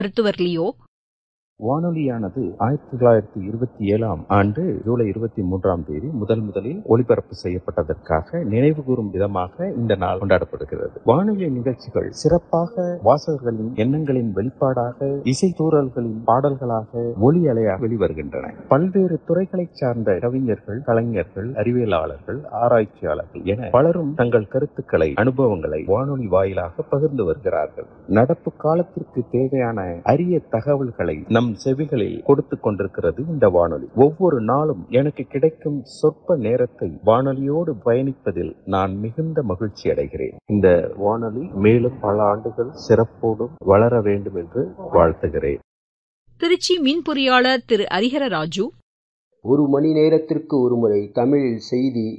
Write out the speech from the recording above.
மருத்துவர் லியோ வானொலியானது ஆயிரத்தி தொள்ளாயிரத்தி இருபத்தி ஏழாம் ஆண்டு ஜூலை இருபத்தி மூன்றாம் தேதி முதல் முதலில் ஒளிபரப்பு செய்யப்பட்டதற்காக நினைவு கூறும் விதமாக இந்த நாள் கொண்டாடப்படுகிறது வானொலி நிகழ்ச்சிகள் சிறப்பாக வாசகர்களின் எண்ணங்களின் வெளிப்பாடாக இசைத்தூரல்களின் பாடல்களாக ஒலி அலையாக வெளிவருகின்றன பல்வேறு துறைகளைச் சார்ந்த கவிஞர்கள் கலைஞர்கள் அறிவியலாளர்கள் ஆராய்ச்சியாளர்கள் என பலரும் தங்கள் கருத்துக்களை அனுபவங்களை வானொலி வாயிலாக பகிர்ந்து வருகிறார்கள் நடப்பு காலத்திற்கு தேவையான அரிய தகவல்களை நம் செவிகளில் கொடுத்து கொண்டிருக்கிறது இந்த வானொலி ஒவ்வொரு நாளும் எனக்கு கிடைக்கும் சொற்ப நேரத்தை வானொலியோடு பயணிப்பதில் நான் மிகுந்த மகிழ்ச்சி அடைகிறேன் இந்த வானொலி மேலும் பல ஆண்டுகள் சிறப்போடும் வளர வேண்டும் என்று வாழ்த்துகிறேன் திருச்சி மின் பொறியாளர் திரு ஹரிஹர ராஜு ஒரு மணி நேரத்திற்கு ஒருமுறை தமிழில் செய்தி